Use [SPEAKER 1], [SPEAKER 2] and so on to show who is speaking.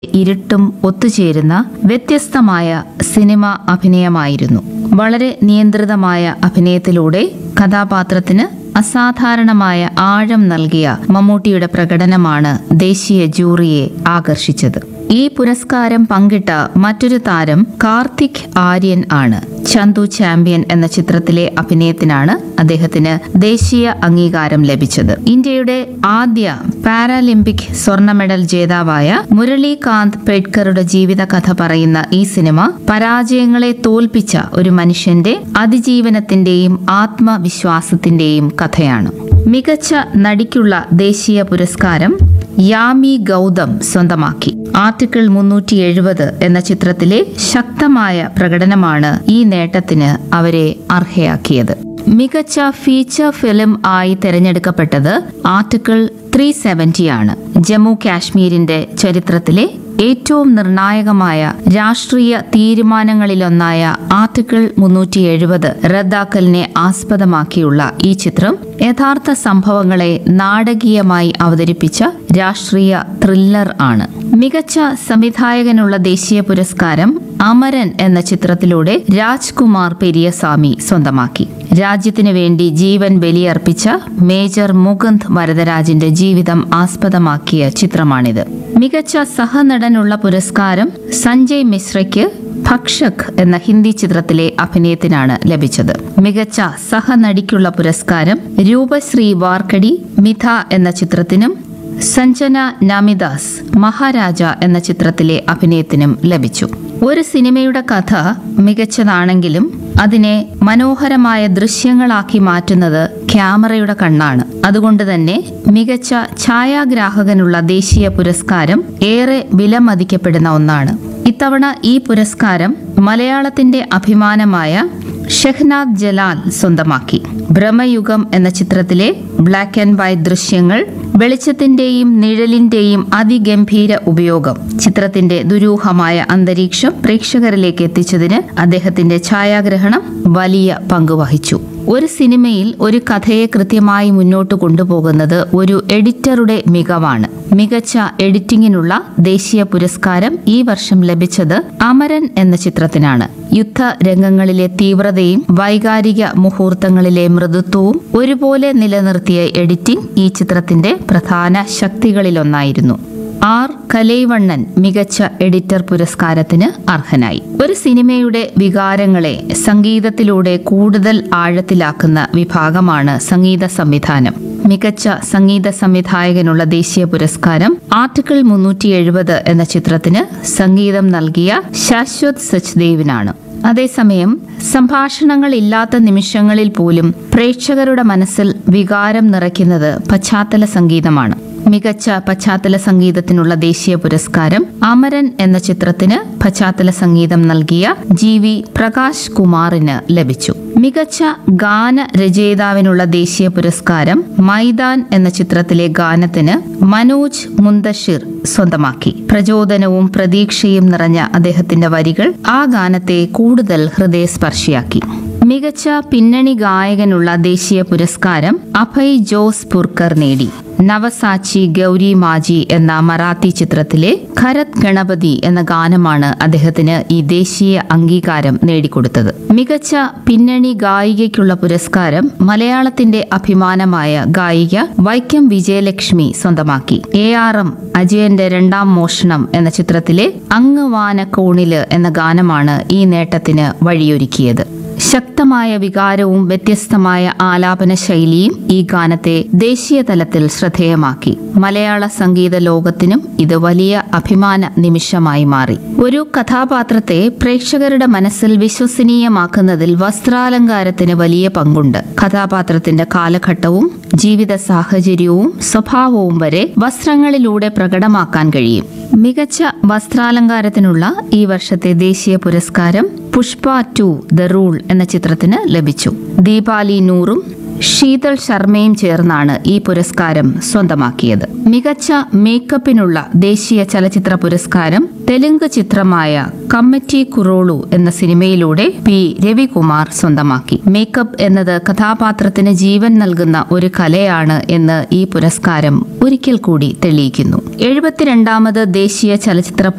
[SPEAKER 1] ഇരുട്ടും ഒത്തുചേരുന്ന വ്യത്യസ്തമായ സിനിമ അഭിനയമായിരുന്നു വളരെ നിയന്ത്രിതമായ അഭിനയത്തിലൂടെ കഥാപാത്രത്തിന് അസാധാരണമായ ആഴം നൽകിയ മമ്മൂട്ടിയുടെ പ്രകടനമാണ് ദേശീയ ജൂറിയെ ആകർഷിച്ചത് ഈ പുരസ്കാരം പങ്കിട്ട മറ്റൊരു താരം കാർത്തിക് ആര്യൻ ആണ് ചന്തു ചാമ്പ്യൻ എന്ന ചിത്രത്തിലെ അഭിനയത്തിനാണ് അദ്ദേഹത്തിന് ദേശീയ അംഗീകാരം ലഭിച്ചത് ഇന്ത്യയുടെ ആദ്യ പാരാലിമ്പിക് സ്വർണ്ണ മെഡൽ ജേതാവായ മുരളീകാന്ത് പേഡ്കറുടെ ജീവിത കഥ പറയുന്ന ഈ സിനിമ പരാജയങ്ങളെ തോൽപ്പിച്ച ഒരു മനുഷ്യന്റെ അതിജീവനത്തിന്റെയും ആത്മവിശ്വാസത്തിന്റെയും കഥയാണ് മികച്ച നടിക്കുള്ള ദേശീയ പുരസ്കാരം യാമി ഗൗതം സ്വന്തമാക്കി ആർട്ടിക്കിൾ മുന്നൂറ്റി എഴുപത് എന്ന ചിത്രത്തിലെ ശക്തമായ പ്രകടനമാണ് ഈ നേട്ടത്തിന് അവരെ അർഹയാക്കിയത് മികച്ച ഫീച്ചർ ഫിലിം ആയി തിരഞ്ഞെടുക്കപ്പെട്ടത് ആർട്ടിക്കിൾ ത്രീ സെവന്റി ആണ് ജമ്മു കാശ്മീരിന്റെ ചരിത്രത്തിലെ ഏറ്റവും നിർണായകമായ രാഷ്ട്രീയ തീരുമാനങ്ങളിലൊന്നായ ആർട്ടിക്കിൾ മുന്നൂറ്റി എഴുപത് റദ്ദാക്കലിനെ ആസ്പദമാക്കിയുള്ള ഈ ചിത്രം യഥാർത്ഥ സംഭവങ്ങളെ നാടകീയമായി അവതരിപ്പിച്ച രാഷ്ട്രീയ ത്രില്ലർ ആണ് മികച്ച സംവിധായകനുള്ള ദേശീയ പുരസ്കാരം അമരൻ എന്ന ചിത്രത്തിലൂടെ രാജ്കുമാർ പെരിയസ്വാമി സ്വന്തമാക്കി രാജ്യത്തിനു വേണ്ടി ജീവൻ ബലിയർപ്പിച്ച മേജർ മുകുന്ദ് വരദരാജിന്റെ ജീവിതം ആസ്പദമാക്കിയ ചിത്രമാണിത് മികച്ച സഹനടനുള്ള പുരസ്കാരം സഞ്ജയ് മിശ്രയ്ക്ക് ഭക്ഷക് എന്ന ഹിന്ദി ചിത്രത്തിലെ അഭിനയത്തിനാണ് ലഭിച്ചത് മികച്ച സഹനടിക്കുള്ള പുരസ്കാരം രൂപശ്രീ വാർക്കടി മിഥ എന്ന ചിത്രത്തിനും സഞ്ജന നാമിദാസ് മഹാരാജ എന്ന ചിത്രത്തിലെ അഭിനയത്തിനും ലഭിച്ചു ഒരു സിനിമയുടെ കഥ മികച്ചതാണെങ്കിലും അതിനെ മനോഹരമായ ദൃശ്യങ്ങളാക്കി മാറ്റുന്നത് ക്യാമറയുടെ കണ്ണാണ് അതുകൊണ്ട് തന്നെ മികച്ച ഛായാഗ്രാഹകനുള്ള ദേശീയ പുരസ്കാരം ഏറെ വിലമതിക്കപ്പെടുന്ന ഒന്നാണ് ഇത്തവണ ഈ പുരസ്കാരം മലയാളത്തിന്റെ അഭിമാനമായ ഷെഹ്നാദ് ജലാൽ സ്വന്തമാക്കി ഭ്രമയുഗം എന്ന ചിത്രത്തിലെ ബ്ലാക്ക് ആൻഡ് വൈറ്റ് ദൃശ്യങ്ങൾ വെളിച്ചത്തിന്റെയും നിഴലിന്റെയും അതിഗംഭീര ഉപയോഗം ചിത്രത്തിന്റെ ദുരൂഹമായ അന്തരീക്ഷം പ്രേക്ഷകരിലേക്ക് എത്തിച്ചതിന് അദ്ദേഹത്തിന്റെ ഛായാഗ്രഹണം വലിയ പങ്ക് വഹിച്ചു ഒരു സിനിമയിൽ ഒരു കഥയെ കൃത്യമായി മുന്നോട്ട് കൊണ്ടുപോകുന്നത് ഒരു എഡിറ്ററുടെ മികവാണ് മികച്ച എഡിറ്റിംഗിനുള്ള ദേശീയ പുരസ്കാരം ഈ വർഷം ലഭിച്ചത് അമരൻ എന്ന ചിത്രത്തിനാണ് യുദ്ധ രംഗങ്ങളിലെ തീവ്രതയും വൈകാരിക മുഹൂർത്തങ്ങളിലെ മൃദുത്വവും ഒരുപോലെ നിലനിർത്തിയ എഡിറ്റിംഗ് ഈ ചിത്രത്തിന്റെ പ്രധാന ശക്തികളിലൊന്നായിരുന്നു ആർ കലൈവണ്ണൻ മികച്ച എഡിറ്റർ പുരസ്കാരത്തിന് അർഹനായി ഒരു സിനിമയുടെ വികാരങ്ങളെ സംഗീതത്തിലൂടെ കൂടുതൽ ആഴത്തിലാക്കുന്ന വിഭാഗമാണ് സംഗീത സംവിധാനം മികച്ച സംഗീത സംവിധായകനുള്ള ദേശീയ പുരസ്കാരം ആർട്ടിക്കിൾ മുന്നൂറ്റി എഴുപത് എന്ന ചിത്രത്തിന് സംഗീതം നൽകിയ ശാശ്വത് സച്ദേവിനാണ് അതേസമയം സംഭാഷണങ്ങളില്ലാത്ത നിമിഷങ്ങളിൽ പോലും പ്രേക്ഷകരുടെ മനസ്സിൽ വികാരം നിറയ്ക്കുന്നത് പശ്ചാത്തല സംഗീതമാണ് മികച്ച പശ്ചാത്തല സംഗീതത്തിനുള്ള ദേശീയ പുരസ്കാരം അമരൻ എന്ന ചിത്രത്തിന് പശ്ചാത്തല സംഗീതം നൽകിയ ജി വി പ്രകാശ് കുമാറിന് ലഭിച്ചു മികച്ച ഗാന രചയിതാവിനുള്ള ദേശീയ പുരസ്കാരം മൈതാൻ എന്ന ചിത്രത്തിലെ ഗാനത്തിന് മനോജ് മുന്തഷിർ സ്വന്തമാക്കി പ്രചോദനവും പ്രതീക്ഷയും നിറഞ്ഞ അദ്ദേഹത്തിന്റെ വരികൾ ആ ഗാനത്തെ കൂടുതൽ ഹൃദയസ്പർശിയാക്കി മികച്ച പിന്നണി ഗായകനുള്ള ദേശീയ പുരസ്കാരം അഭയ് ജോസ് പുർക്കർ നേടി നവസാച്ചി ഗൗരി മാജി എന്ന മറാത്തി ചിത്രത്തിലെ ഖരത് ഗണപതി എന്ന ഗാനമാണ് അദ്ദേഹത്തിന് ഈ ദേശീയ അംഗീകാരം നേടിക്കൊടുത്തത് മികച്ച പിന്നണി ഗായികയ്ക്കുള്ള പുരസ്കാരം മലയാളത്തിന്റെ അഭിമാനമായ ഗായിക വൈക്കം വിജയലക്ഷ്മി സ്വന്തമാക്കി എ ആർ എം അജയന്റെ രണ്ടാം മോഷണം എന്ന ചിത്രത്തിലെ അങ്ങ് വാനക്കോണില് എന്ന ഗാനമാണ് ഈ നേട്ടത്തിന് വഴിയൊരുക്കിയത് ശക്തമായ വികാരവും വ്യത്യസ്തമായ ആലാപന ശൈലിയും ഈ ഗാനത്തെ ദേശീയ തലത്തിൽ ശ്രദ്ധേയമാക്കി മലയാള സംഗീത ലോകത്തിനും ഇത് വലിയ അഭിമാന നിമിഷമായി മാറി ഒരു കഥാപാത്രത്തെ പ്രേക്ഷകരുടെ മനസ്സിൽ വിശ്വസനീയമാക്കുന്നതിൽ വസ്ത്രാലങ്കാരത്തിന് വലിയ പങ്കുണ്ട് കഥാപാത്രത്തിന്റെ കാലഘട്ടവും ജീവിത സാഹചര്യവും സ്വഭാവവും വരെ വസ്ത്രങ്ങളിലൂടെ പ്രകടമാക്കാൻ കഴിയും മികച്ച വസ്ത്രാലങ്കാരത്തിനുള്ള ഈ വർഷത്തെ ദേശീയ പുരസ്കാരം പുഷ്പ ടു ദ റൂൾ എന്ന ചിത്രത്തിന് ലഭിച്ചു ദീപാലി നൂറും ശീതൾ ശർമ്മയും ചേർന്നാണ് ഈ പുരസ്കാരം സ്വന്തമാക്കിയത് മികച്ച മേക്കപ്പിനുള്ള ദേശീയ ചലച്ചിത്ര പുരസ്കാരം തെലുങ്ക് ചിത്രമായ കമ്മിറ്റി കുറോളു എന്ന സിനിമയിലൂടെ പി രവികുമാർ സ്വന്തമാക്കി മേക്കപ്പ് എന്നത് കഥാപാത്രത്തിന് ജീവൻ നൽകുന്ന ഒരു കലയാണ് എന്ന് ഈ പുരസ്കാരം ഒരിക്കൽ കൂടി തെളിയിക്കുന്നു എഴുപത്തിരണ്ടാമത് ദേശീയ ചലച്ചിത്ര